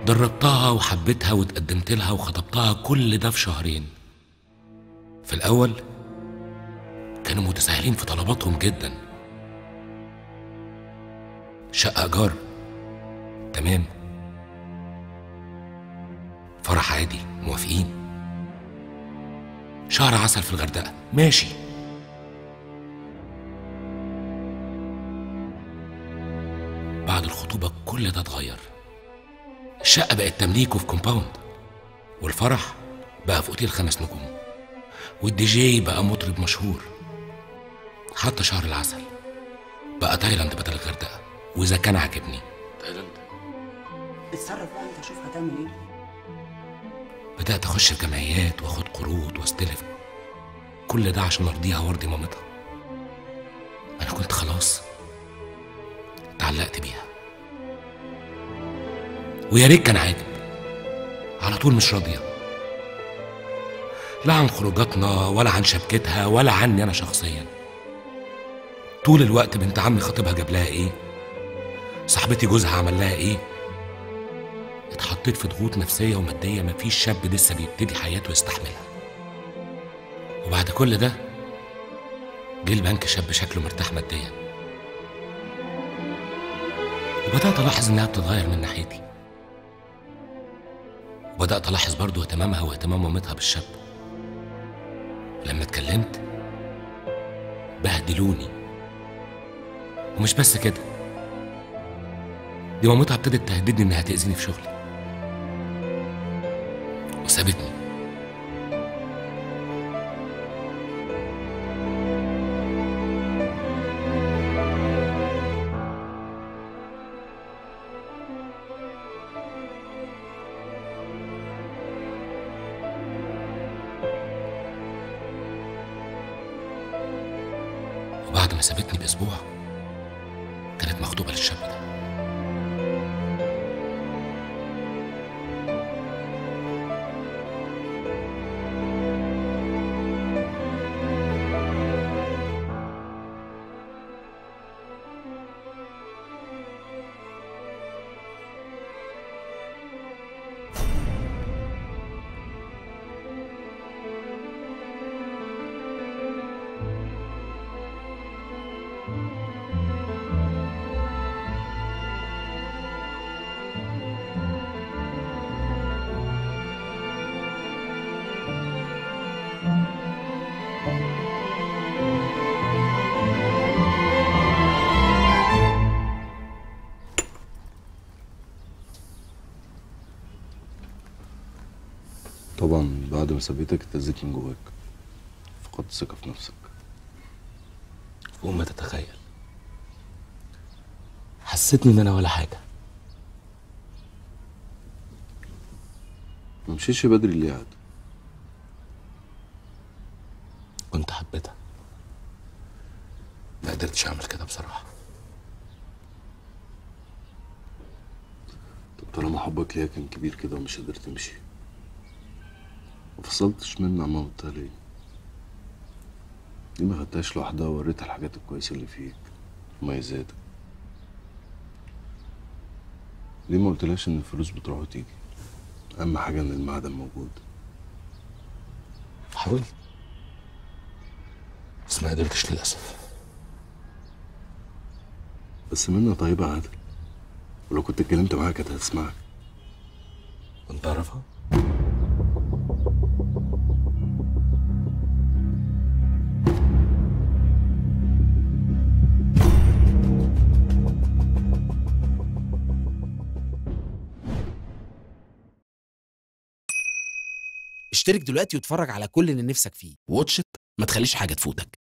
دربتها وحبيتها واتقدمت لها وخطبتها كل ده في شهرين في الأول كانوا متساهلين في طلباتهم جدا شقة إيجار تمام فرح عادي موافقين شهر عسل في الغردقة ماشي بعد الخطوبة كل ده اتغير الشقة بقت تمليك وفي كومباوند والفرح بقى في اوتيل خمس نجوم والدي جي بقى مطرب مشهور حتى شهر العسل بقى تايلاند بدل الغردقة وإذا كان عاجبني تايلاند اتصرف بقى انت شوف هتعمل ايه بدأت أخش في جمعيات وآخد قروض واستلف كل ده عشان أرضيها وأرضي مامتها أنا كنت خلاص اتعلقت بيها ويا ريت كان عاجب على طول مش راضية لا عن خروجاتنا ولا عن شبكتها ولا عني أنا شخصيا طول الوقت بنت عمي خطيبها جاب لها إيه صاحبتي جوزها عمل لها إيه اتحطيت في ضغوط نفسية ومادية مفيش شاب لسه بيبتدي حياته يستحملها وبعد كل ده جه البنك شاب شكله مرتاح ماديا وبدأت ألاحظ إنها بتتغير من ناحيتي وبدأت ألاحظ برضو اهتمامها واهتمام مامتها بالشاب لما اتكلمت بهدلوني ومش بس كده دي مامتها ابتدت تهددني إنها تأذيني في شغلي وسابتني وبعد ما سابتني بأسبوع كانت مخطوبة للشاب ده طبعا بعد ما سابتك اتأذيت من جواك فقدت ثقة في نفسك فوق ما تتخيل حسيتني إن أنا ولا حاجة ما مشيتش بدري ليه عاد كنت حبيتها ما قدرتش أعمل كده بصراحة طب طالما حبك ليها كان كبير كده ومش قادر تمشي ما فصلتش منها عن مامتها ليه دي ما خدتهاش لوحدها ووريتها الحاجات الكويسة اللي فيك مميزاتك ليه ما قلتلهاش ان الفلوس بتروح وتيجي اهم حاجة ان المعدن موجود حاولت بس ما قدرتش للأسف بس منها طيبة عادل ولو كنت اتكلمت معاها كانت هتسمعك كنت أعرفها اشترك دلوقتي واتفرج على كل اللي نفسك فيه واتش إت، ما تخليش حاجة تفوتك